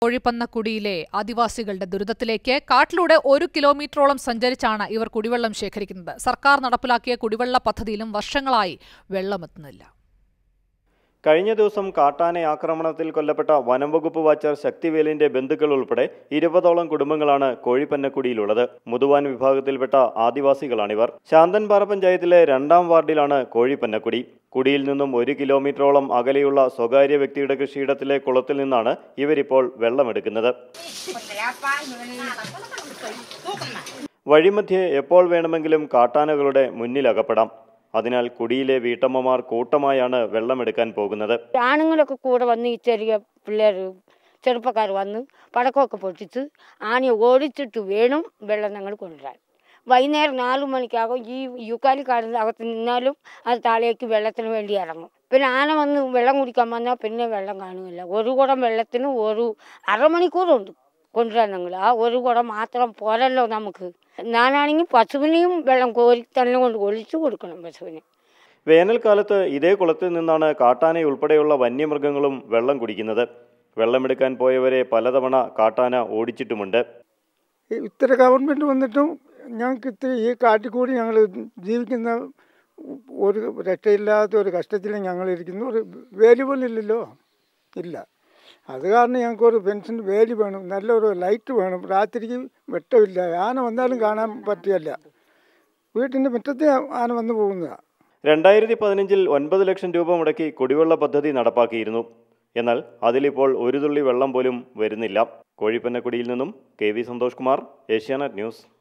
കോഴിപ്പന്നക്കുടിയിലെ ആദിവാസികളുടെ ദുരിതത്തിലേക്ക് കാട്ടിലൂടെ ഒരു കിലോമീറ്ററോളം സഞ്ചരിച്ചാണ് ഇവർ കുടിവെള്ളം ശേഖരിക്കുന്നത് സർക്കാർ നടപ്പിലാക്കിയ കുടിവെള്ള പദ്ധതിയിലും വർഷങ്ങളായി വെള്ളമെത്തുന്നില്ല കഴിഞ്ഞ ദിവസം കാട്ടാന ആക്രമണത്തിൽ കൊല്ലപ്പെട്ട വനം വകുപ്പ് വാച്ചർ ശക്തിവേലിന്റെ ബന്ധുക്കൾ ഉൾപ്പെടെ ഇരുപതോളം കുടുംബങ്ങളാണ് കോഴിപ്പന്നക്കുടിയിലുള്ളത് മുതുവാൻ വിഭാഗത്തിൽപ്പെട്ട ആദിവാസികളാണിവർ ശാന്തൻപാറ പഞ്ചായത്തിലെ രണ്ടാം വാർഡിലാണ് കോഴിപ്പന്നക്കുടി കുടിയിൽ നിന്നും ഒരു കിലോമീറ്ററോളം അകലെയുള്ള സ്വകാര്യ വ്യക്തിയുടെ കൃഷിയിടത്തിലെ കുളത്തിൽ നിന്നാണ് ഇവരിപ്പോൾ വെള്ളമെടുക്കുന്നത് വഴിമധ്യേ എപ്പോൾ വേണമെങ്കിലും കാട്ടാനകളുടെ മുന്നിലകപ്പെടാം അതിനാൽ കുടിയിലെ വീട്ടമ്മമാർ കൂട്ടമായാണ് വെള്ളമെടുക്കാൻ പോകുന്നത് ആണുങ്ങളൊക്കെ കൂടെ വന്ന് ഈ ചെറിയ പിള്ളേർ ചെറുപ്പക്കാർ വന്ന് പടക്കമൊക്കെ പൊട്ടിച്ച് ആനയെ ഓടിച്ചിട്ട് വേണം വെള്ളം ഞങ്ങൾ കൊണ്ടുവരാൻ വൈകുന്നേരം നാല് മണിക്കാകും ഈ യുക്കാലി കാടിൻ്റെ അകത്ത് നിന്നാലും അത് താഴേക്ക് വെള്ളത്തിന് വേണ്ടി ഇറങ്ങും പിന്നെ ആന വന്ന് വെള്ളം കുടിക്കാൻ വന്നാൽ പിന്നെ വെള്ളം കാണുകയില്ല ഒരു കുടം വെള്ളത്തിന് ഒരു അരമണിക്കൂറുണ്ട് കൊണ്ടുവരാൻ ഞങ്ങൾ ആ ഒരു കുടം മാത്രം പോരല്ലോ നമുക്ക് ഞാനാണെങ്കിൽ പശുവിനെയും വെള്ളം കോരി തന്നെ കൊണ്ട് ഒളിച്ചു കൊടുക്കണം പശുവിന് വേനൽക്കാലത്ത് ഇതേ കുളത്തിൽ നിന്നാണ് കാട്ടാന ഉൾപ്പെടെയുള്ള വന്യമൃഗങ്ങളും വെള്ളം കുടിക്കുന്നത് വെള്ളമെടുക്കാൻ പോയവരെ പലതവണ കാട്ടാന ഓടിച്ചിട്ടുമുണ്ട് ഈ ഇത്ര ഗവൺമെൻറ് വന്നിട്ടും ഞങ്ങൾക്ക് ഇത്തിരി ഈ കാട്ടിൽ കൂടി ഞങ്ങൾ ജീവിക്കുന്ന ഒരു രക്ഷയില്ലാത്ത ഒരു കഷ്ടത്തിൽ ഞങ്ങൾ ഇരിക്കുന്നു ഒരു വേലി പോലും ഇല്ലല്ലോ ഇല്ല അത് കാരണം ഞങ്ങൾക്ക് ഒരു പെൻഷൻ വേലി വേണം നല്ലൊരു ലൈറ്റ് വേണം രാത്രിക്ക് വെട്ടമില്ല ആന വന്നാലും കാണാൻ പറ്റിയല്ല വീട്ടിൻ്റെ മുറ്റത്തെ ആന വന്നു പോകുന്നതാണ് രണ്ടായിരത്തി പതിനഞ്ചിൽ ഒൻപത് ലക്ഷം രൂപ മുടക്കി കുടിവെള്ള പദ്ധതി നടപ്പാക്കിയിരുന്നു എന്നാൽ അതിലിപ്പോൾ ഒരു തുള്ളി വെള്ളം പോലും വരുന്നില്ല കോഴിപ്പന്നക്കുടിയിൽ നിന്നും K V Santhosh Kumar Asianet news